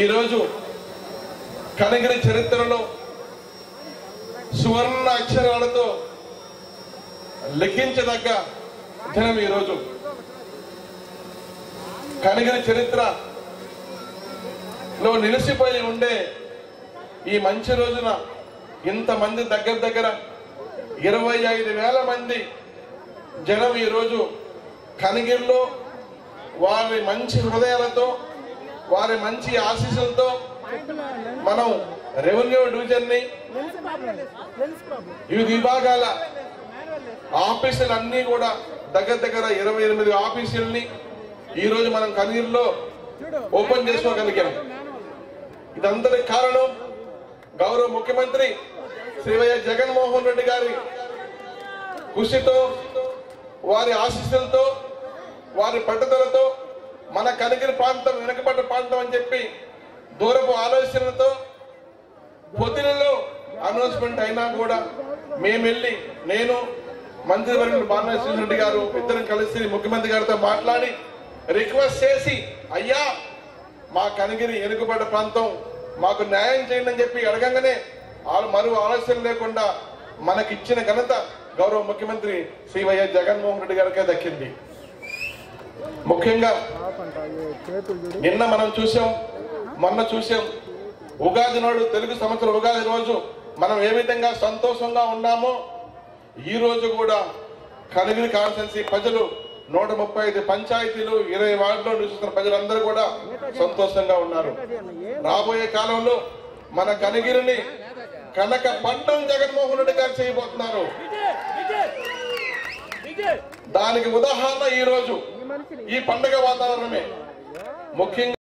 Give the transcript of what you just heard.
ఈరోజు కనగిరి చరిత్రలో సువర్ణ అక్షరాలతో లిఖించదగ్గ దినం ఈరోజు కనగిరి చరిత్ర లో నిలిచిపోయి ఉండే ఈ మంచి రోజున ఇంతమంది దగ్గర దగ్గర ఇరవై ఐదు వేల మంది జనం ఈరోజు కనిగిరిలో వారి మంచి హృదయాలతో వారి మంచి ఆశీస్సులతో మనం రెవెన్యూ డివిజన్ ని వివిధ విభాగాల ఆఫీసులు అన్ని కూడా దగ్గర దగ్గర ఇరవై ఎనిమిది ఆఫీసుల్ని ఈ రోజు మనం కనీరులో ఓపెన్ చేసుకోగలిగాం ఇదంతటి కారణం గౌరవ ముఖ్యమంత్రి శ్రీ వైఎస్ జగన్మోహన్ రెడ్డి గారి కృషితో వారి ఆశీస్సులతో వారి పట్టుదలతో మన కనిగిరి ప్రాంతం వెనుకబడ్డ ప్రాంతం అని చెప్పి దూరపు ఆలోచనలతో పొద్దునలో అనౌన్స్మెంట్ అయినా కూడా మేము వెళ్ళి నేను మంత్రివర్యులు బాలనేశ్వర రెడ్డి గారు ఇద్దరం కలిసి ముఖ్యమంత్రి గారితో మాట్లాడి రిక్వెస్ట్ చేసి అయ్యా మా కనిగిరి ఎనుకబడ్డ ప్రాంతం మాకు న్యాయం చేయండి అని చెప్పి అడగంగానే వాళ్ళు మరో ఆలోచన లేకుండా మనకిచ్చిన ఘనత గౌరవ ముఖ్యమంత్రి శ్రీ వైఎస్ జగన్మోహన్ రెడ్డి గారికే దక్కింది ముఖ్యంగా నిన్న మనం చూసాం మొన్న చూసాం ఉగాది నాడు తెలుగు సంవత్సరం ఉగాది రోజు మనం ఏ విధంగా సంతోషంగా ఉన్నామో ఈ రోజు కూడా కనిగిరి కాన్స్టెన్సీ ప్రజలు నూట ముప్పై ఐదు పంచాయతీలు ఇరవై వార్డులో నివసిస్తున్న ప్రజలందరూ కూడా సంతోషంగా ఉన్నారు రాబోయే కాలంలో మన కనిగిరిని కనక పట్టం జగన్మోహన్ రెడ్డి గారు చేయబోతున్నారు దానికి ఉదాహరణ ఈ రోజు ఈ పండుగ వాతావరణమే ముఖ్యంగా